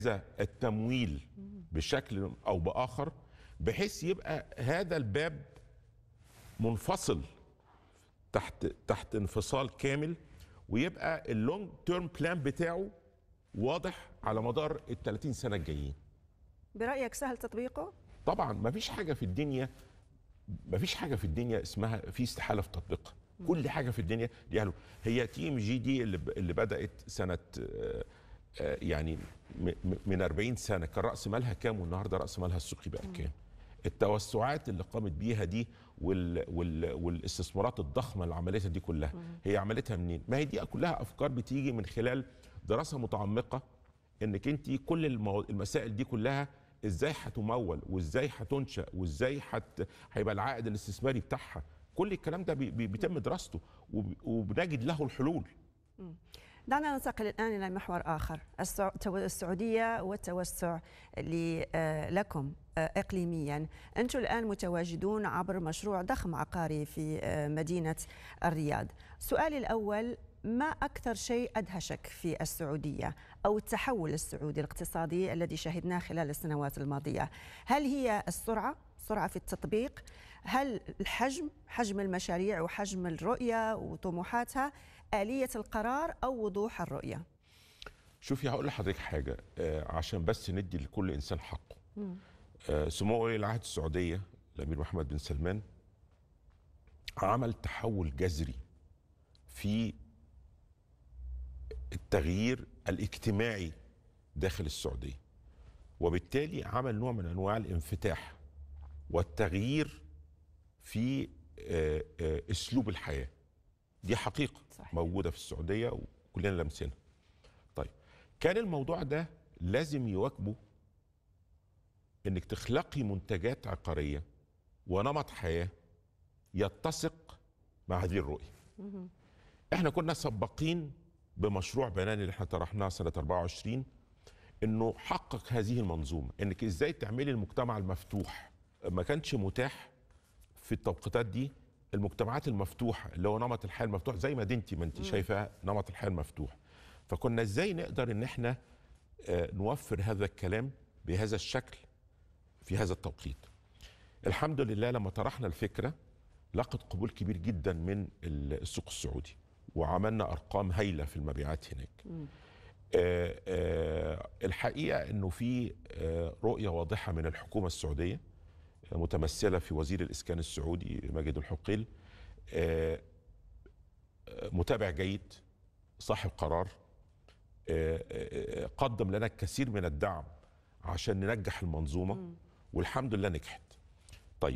التمويل بشكل او باخر بحيث يبقى هذا الباب منفصل تحت تحت انفصال كامل ويبقى اللونج تيرم بلان بتاعه واضح على مدار ال 30 سنه الجايين برايك سهل تطبيقه طبعا ما فيش حاجه في الدنيا ما فيش حاجه في الدنيا اسمها في استحاله في تطبيقها كل حاجه في الدنيا ليها له هي تي ام جي دي اللي, ب- اللي بدات سنه آه، آه، يعني م- م- من 40 سنه كان راس مالها كام والنهارده راس مالها السوقي بقى كام التوسعات اللي قامت بيها دي وال وال والاستثمارات الضخمه اللي عملتها دي كلها هي عملتها منين ما هي دي كلها افكار بتيجي من خلال دراسه متعمقه انك انت كل المو... المسائل دي كلها ازاي هتمول وازاي هتنشا وازاي هت... هيبقى العائد الاستثماري بتاعها كل الكلام ده بي... بي- بيتم دراسته وب... وبنجد له الحلول دعنا ننتقل الآن إلى محور آخر السع- التو- السعودية والتوسع ل- آه، لكم آه، إقليميا أنتم الآن متواجدون عبر مشروع ضخم عقاري في آه، مدينة الرياض سؤالي الأول ما أكثر شيء أدهشك في السعودية أو التحول السعودي الاقتصادي الذي شهدناه خلال السنوات الماضية هل هي السرعة سرعة في التطبيق هل الحجم حجم المشاريع وحجم الرؤية وطموحاتها آلية القرار أو وضوح الرؤية شوفي هقول لحضرتك حاجه آه عشان بس ندي لكل انسان حقه آه سمو ولي العهد السعوديه الامير محمد بن سلمان عمل تحول جذري في التغيير الاجتماعي داخل السعوديه وبالتالي عمل نوع من انواع الانفتاح والتغيير في آه، آه، اسلوب الحياه دي حقيقه صحيح. موجوده في السعوديه وكلنا لامسينها طيب كان الموضوع ده لازم يواكبه انك تخلقي منتجات عقاريه ونمط حياه يتسق مع هذه الرؤيه احنا كنا سباقين بمشروع بنان اللي احنا طرحناه سنه 24 انه حقق هذه المنظومه انك ازاي تعملي المجتمع المفتوح ما كانش متاح في التوقيتات دي المجتمعات المفتوحه اللي هو نمط الحياه المفتوح زي ما دي ما انت شايفه نمط الحياه المفتوح فكنا ازاي نقدر ان احنا آه، نوفر هذا الكلام بهذا الشكل في هذا التوقيت الحمد لله لما طرحنا الفكره لقت قبول كبير جدا من ال- السوق السعودي وعملنا ارقام هايله في المبيعات هناك آه، آه، الحقيقه انه في آه، رؤيه واضحه من الحكومه السعوديه آه، متمثله في وزير الاسكان السعودي ماجد الحقيل آه، آه، متابع جيد صاحب قرار آه، آه، آه، قدم لنا الكثير من الدعم عشان ننجح المنظومه والحمد لله نجحت طيب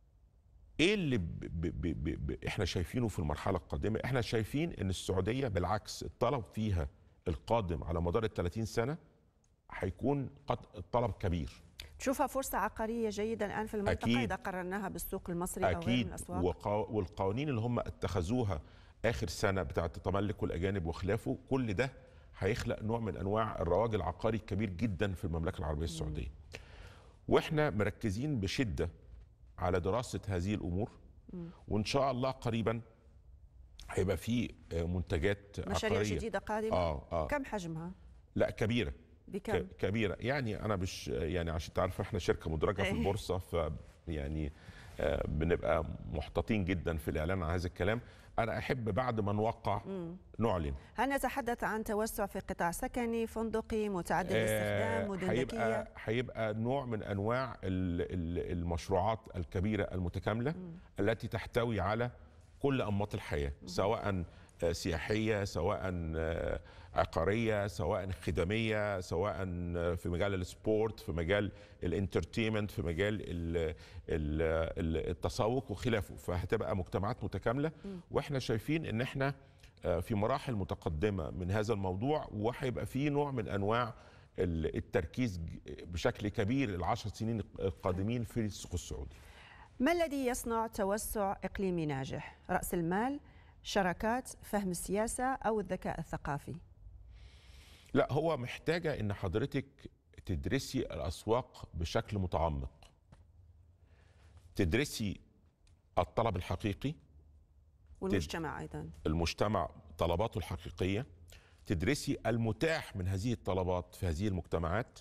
ايه اللي ب ب ب ب ب احنا شايفينه في المرحله القادمه احنا شايفين ان السعوديه بالعكس الطلب فيها القادم على مدار ال 30 سنه هيكون قد الطلب كبير تشوفها فرصة عقارية جيدة الآن في المنطقة أكيد. إذا قررناها بالسوق المصري أو غيره من اكيد الأسواق وقا والقوانين اللي هم اتخذوها اخر سنه بتاعه التملك والاجانب وخلافه كل ده هيخلق نوع من انواع الرواج العقاري الكبير جدا في المملكه العربيه السعوديه واحنا مركزين بشده على دراسه هذه الامور وان شاء الله قريبا هيبقى في آه، منتجات مشاريع عقاريه جديدة قادمة اه اه كم حجمها؟ لا كبيره بكم؟ ك- كبيره يعني انا مش يعني عشان تعرف احنا شركه مدرجه في إيه. البورصه ف يعني آه، بنبقى محتاطين جدا في الاعلان عن هذا الكلام انا احب بعد ما نوقع نعلن هل نتحدث عن توسع في قطاع سكني فندقي متعدد الاستخدام آه، مدن ذكية هيبقى هيبقى نوع من انواع ال- ال- المشروعات الكبيره المتكامله التي تحتوي على كل انماط الحياه سواء آه، سياحيه سواء آه، عقاريه سواء خدميه سواء آه، في مجال السبورت في مجال الانترتينمنت في مجال ال- ال- ال- التسوق وخلافه فهتبقى مجتمعات متكامله واحنا شايفين ان احنا آه، في مراحل متقدمه من هذا الموضوع وهيبقى في نوع من انواع ال- التركيز ج- بشكل كبير العشر سنين القادمين في السوق السعودي ما الذي يصنع توسع إقليمي ناجح؟ رأس المال شراكات فهم السياسة أو الذكاء الثقافي لا هو محتاجه ان حضرتك تدرسي الاسواق بشكل متعمق تدرسي الطلب الحقيقي والمجتمع أيضا المجتمع طلباته الحقيقيه تدرسي المتاح من هذه الطلبات في هذه المجتمعات